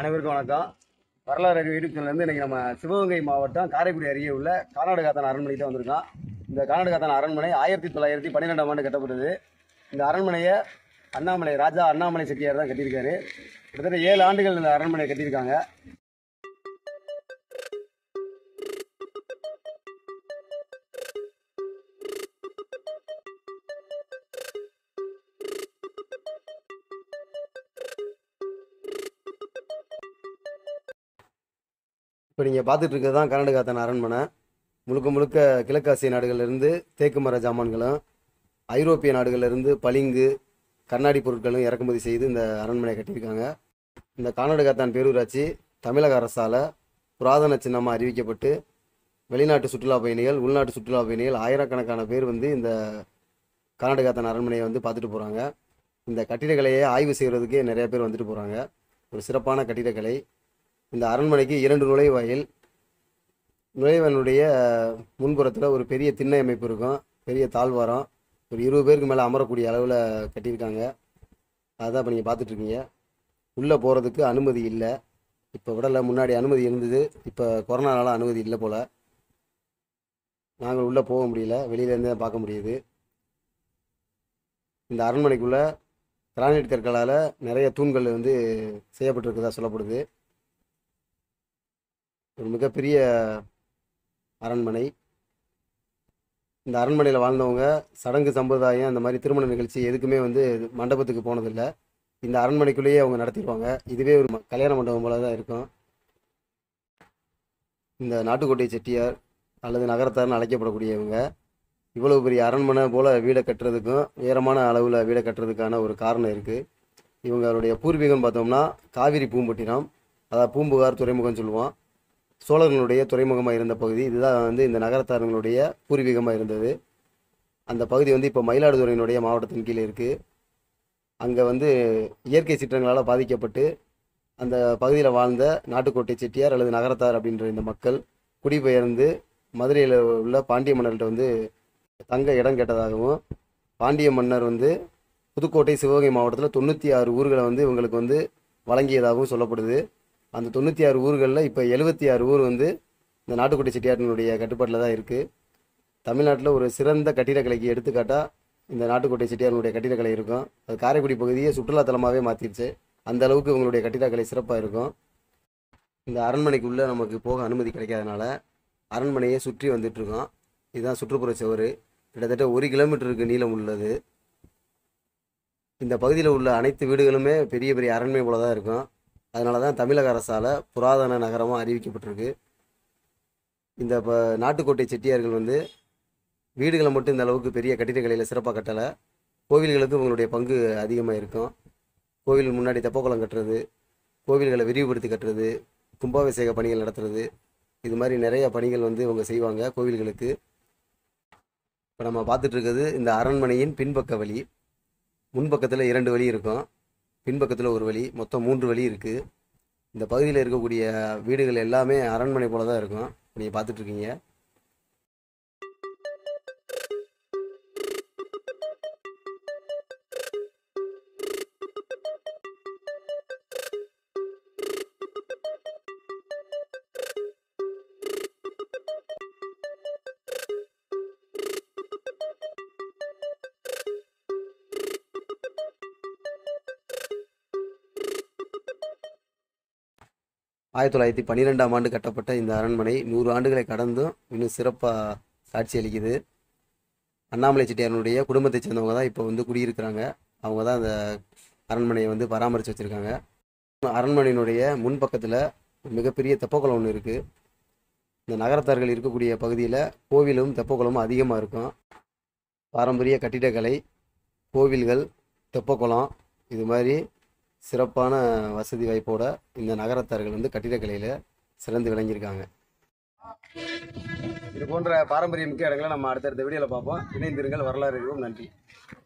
அனைவருக்கும் வணக்கம் வரலாறு அறிவு யூடியூப் சேனல்லேருந்து இன்றைக்கி நம்ம சிவகங்கை மாவட்டம் காரைக்குடி அருகே உள்ள கானாடுகாத்தான் அரண்மனை தான் வந்திருக்கோம் இந்த கானாடுகாத்தான் அரண்மனை ஆயிரத்தி தொள்ளாயிரத்தி பன்னிரெண்டாம் ஆண்டு கட்டப்பட்டது இந்த அரண்மனையை அண்ணாமலை ராஜா அண்ணாமலை செட்டியார் தான் கட்டியிருக்காரு கிட்டத்தட்ட ஏழு ஆண்டுகள் இந்த அரண்மனையை கட்டியிருக்காங்க இப்போ நீங்கள் பார்த்துட்டு இருக்கிறது தான் கர்நாடகாத்தன் அரண்மனை முழுக்க முழுக்க கிழக்காசிய நாடுகள்லேருந்து தேக்கு மர ஜாமான்களும் ஐரோப்பிய நாடுகள்லேருந்து பளிங்கு கண்ணாடி பொருட்களும் இறக்குமதி செய்து இந்த அரண்மனையை கட்டியிருக்காங்க இந்த கர்நாடகாத்தான் பேரூராட்சி தமிழக அரசால் புராதன சின்னமாக அறிவிக்கப்பட்டு வெளிநாட்டு சுற்றுலா பயணிகள் உள்நாட்டு சுற்றுலா பயணிகள் ஆயிரக்கணக்கான பேர் வந்து இந்த கர்நாடகாத்தன் அரண்மனையை வந்து பார்த்துட்டு போகிறாங்க இந்த கட்டிடக்கலையை ஆய்வு செய்கிறதுக்கே நிறைய பேர் வந்துட்டு போகிறாங்க ஒரு சிறப்பான கட்டிடக்கலை இந்த அரண்மனைக்கு இரண்டு நுழைவாயில் நுழைவாயினுடைய முன்புறத்தில் ஒரு பெரிய திண்ணை அமைப்பு இருக்கும் பெரிய தாழ்வாரம் ஒரு இருபது பேருக்கு மேலே அமரக்கூடிய அளவில் கட்டியிருக்காங்க அதுதான் இப்போ நீங்கள் பார்த்துட்ருக்கீங்க உள்ளே போகிறதுக்கு அனுமதி இல்லை இப்போ விடலை முன்னாடி அனுமதி இருந்தது இப்போ கொரோனானால அனுமதி இல்லை போல் நாங்கள் உள்ளே போக முடியல வெளியிலேருந்தே பார்க்க முடியுது இந்த அரண்மனைக்குள்ளே கிரானைட் கற்களால் நிறைய தூண்கள் வந்து செய்யப்பட்டிருக்கிறதா சொல்லப்படுது ஒரு மிகப்பெரிய அரண்மனை இந்த அரண்மனையில் வாழ்ந்தவங்க சடங்கு சம்பிரதாயம் அந்த மாதிரி திருமண நிகழ்ச்சி எதுக்குமே வந்து மண்டபத்துக்கு போனதில்லை இந்த அரண்மனைக்குள்ளேயே அவங்க நடத்திடுவாங்க இதுவே ஒரு ம- கல்யாண மண்டபம் போல தான் இருக்கும் இந்த நாட்டுக்கோட்டை செட்டியார் அல்லது நகரத்தார்னு அழைக்கப்படக்கூடியவங்க இவ்வளவு பெரிய அரண்மனை போல் வீடை கட்டுறதுக்கும் உயரமான அளவில் வீடை கட்டுறதுக்கான ஒரு காரணம் இருக்குது இவங்களுடைய பூர்வீகம் பார்த்தோம்னா காவிரி பூம்பட்டினம் அதாவது பூம்புகார் துறைமுகம் சொல்லுவோம் சோழர்களுடைய துறைமுகமாக இருந்த பகுதி இதுதான் வந்து இந்த நகரத்தாரங்களுடைய பூர்வீகமாக இருந்தது அந்த பகுதி வந்து இப்போ மயிலாடுதுறையினுடைய மாவட்டத்தின் கீழே இருக்குது அங்கே வந்து இயற்கை சீற்றங்களால் பாதிக்கப்பட்டு அந்த பகுதியில் வாழ்ந்த நாட்டுக்கோட்டை செட்டியார் அல்லது நகரத்தார் அப்படின்ற இந்த மக்கள் குடிபெயர்ந்து மதுரையில் உள்ள பாண்டிய மன்னர்கிட்ட வந்து தங்க இடம் கேட்டதாகவும் பாண்டிய மன்னர் வந்து புதுக்கோட்டை சிவகங்கை மாவட்டத்தில் தொண்ணூற்றி ஆறு ஊர்களை வந்து இவங்களுக்கு வந்து வழங்கியதாகவும் சொல்லப்படுது அந்த தொண்ணூற்றி ஆறு ஊர்களில் இப்போ எழுபத்தி ஆறு ஊர் வந்து இந்த நாட்டுக்கோட்டை செட்டியாட்டினுடைய கட்டுப்பாட்டில் தான் இருக்குது தமிழ்நாட்டில் ஒரு சிறந்த கட்டிடக்கலைக்கு எடுத்துக்காட்டாக இந்த நாட்டுக்கோட்டை செட்டியாரினுடைய கட்டிடக்கலை இருக்கும் அது காரைக்குடி பகுதியை சுற்றுலாத்தலமாகவே மாற்றிருச்சு அந்த அளவுக்கு இவங்களுடைய கட்டிடக்கலை சிறப்பாக இருக்கும் இந்த அரண்மனைக்குள்ளே நமக்கு போக அனுமதி கிடைக்காதனால அரண்மனையை சுற்றி வந்துட்டுருக்கோம் இதுதான் சுற்றுப்புற சுவர் கிட்டத்தட்ட ஒரு கிலோமீட்டருக்கு நீளம் உள்ளது இந்த பகுதியில் உள்ள அனைத்து வீடுகளுமே பெரிய பெரிய அரண்மனை போல தான் இருக்கும் அதனால தான் தமிழக அரசால் புராதன நகரமாக அறிவிக்கப்பட்டிருக்கு இந்த இப்போ நாட்டுக்கோட்டை செட்டியார்கள் வந்து வீடுகளை மட்டும் இந்த அளவுக்கு பெரிய கட்டிடக்கலையில் சிறப்பாக கட்டலை கோவில்களுக்கு இவங்களுடைய பங்கு அதிகமாக இருக்கும் கோவில் முன்னாடி தெப்பக்குளம் கட்டுறது கோவில்களை விரிவுபடுத்தி கட்டுறது கும்பாபிஷேக பணிகள் நடத்துறது இது மாதிரி நிறைய பணிகள் வந்து இவங்க செய்வாங்க கோவில்களுக்கு இப்போ நம்ம பார்த்துட்டு இருக்கிறது இந்த அரண்மனையின் பின்பக்க வழி முன்பக்கத்தில் இரண்டு வழி இருக்கும் பின்பக்கத்தில் ஒரு வழி மொத்தம் மூன்று வழி இருக்குது இந்த பகுதியில் இருக்கக்கூடிய வீடுகள் எல்லாமே அரண்மனை போல தான் இருக்கும் நீங்கள் பார்த்துட்ருக்கீங்க ஆயிரத்தி தொள்ளாயிரத்தி பன்னிரெண்டாம் ஆண்டு கட்டப்பட்ட இந்த அரண்மனை நூறு ஆண்டுகளை கடந்தும் இன்னும் சிறப்பாக காட்சி அளிக்குது அண்ணாமலை செட்டியாரனுடைய குடும்பத்தைச் சேர்ந்தவங்க தான் இப்போ வந்து குடியிருக்கிறாங்க அவங்க தான் அந்த அரண்மனையை வந்து பராமரித்து வச்சுருக்காங்க அரண்மனையினுடைய முன்பக்கத்தில் மிகப்பெரிய தெப்பக்குளம் ஒன்று இருக்குது இந்த நகரத்தார்கள் இருக்கக்கூடிய பகுதியில் கோவிலும் தெப்பக்குளமும் அதிகமாக இருக்கும் பாரம்பரிய கட்டிடக்கலை கோவில்கள் தெப்பக்குளம் இது மாதிரி சிறப்பான வசதி வாய்ப்போட இந்த நகரத்தார்கள் வந்து கட்டிடக்கலையில் சிறந்து விளங்கியிருக்காங்க இது போன்ற பாரம்பரிய முக்கிய இடங்களை நம்ம அடுத்தடுத்த வீடியோவில் பார்ப்போம் இணைந்திருங்கள் வரலாறு அறிவோம் நன்றி